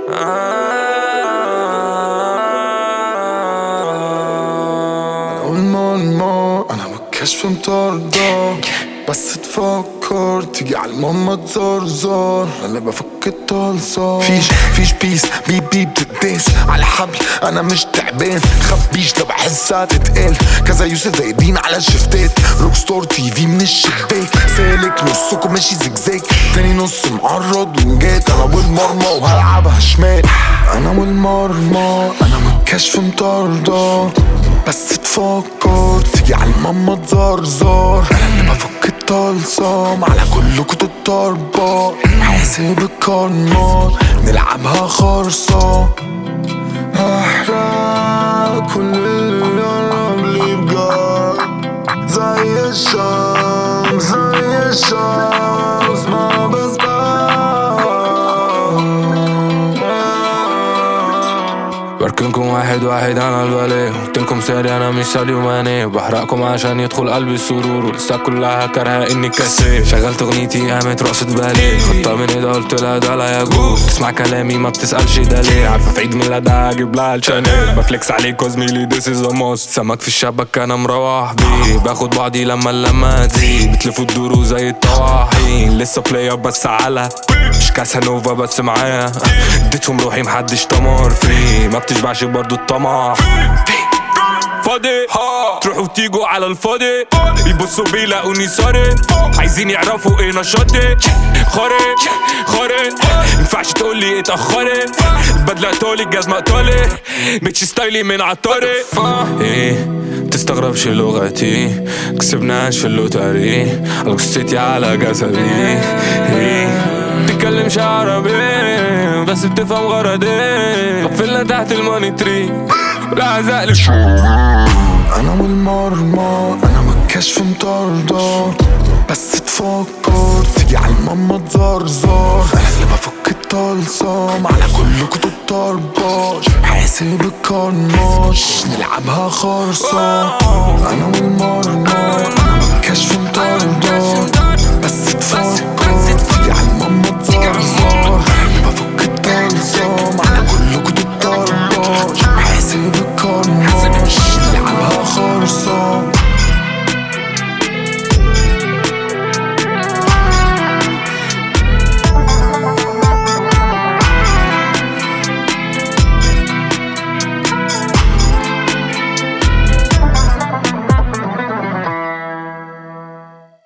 أول ما الماء أنا بالكشف مطاردة بس تفكر تيجي على الماما تزرزر أنا اللي بفك الطلسة فيش فيش بيس بيب بيب بتداس على حبل أنا مش تعبان خبيش لو بحسها تتقال كذا يوسف زي دين على الشفتات روك ستار تي في من الشباك سالك نصكم ماشي زجزاج تاني نص معرض ونجات أنا والمرمى وهلعبها شمال أنا والمرمى أنا من الكشف مطاردة بس تفكر تيجي على الماما تزرزر انا اللي بفك الطلسم على كلكوا تتربى حاسب الكرنات نلعبها خرصة احرق كل اللي قرب لي بجد زي الشمس زي الشمس ما بسبق بركنكم واحد واحد انا البالي قلتلكم سالي انا مش ساليو ماني بحرقكم عشان يدخل قلبي السرور ولسه كلها كارهة اني كسر شغلت اغنيتي قامت رقصة بالي خدتها من ايدها قلت لها ده لا يجوز تسمع كلامي ما بتسألش ده ليه عارفة في عيد ميلادها اجيب لها الشانيل بفليكس عليك زميلي this is a must سمك في الشبكة انا مروح بيه باخد بعضي لما اللمة تزيد بتلفوا الدروس زي الطواحين لسه بلاي اب بس على مش كاسانوفا بس معايا اديتهم روحي محدش طمر فيه ما بتشبعش برضو الطمع فاضي تروحوا وتيجوا على الفاضي يبصوا بيلاقوني صاري عايزين يعرفوا ايه نشاطي خارج خارج ينفعش تقولي اتأخرت البدلة طولي الجزمة قطالي ميتش ستايلي من عطاري ايه تستغربش لغتي كسبناش في اللوتري على قصتي على جسدي ايه تتكلمش عربي بس بتفهم غرضي قفلنا تحت الماني تري لا زقلب انا والمرمى انا من الكشف مطاردة بس تفكر تيجي على الماما تزرزر انا اللي بفك الطلسم على كلكوا تترباش حاسب الكرناش نلعبها خرصة انا والمرمى انا من الكشف مطاردة بس تفكر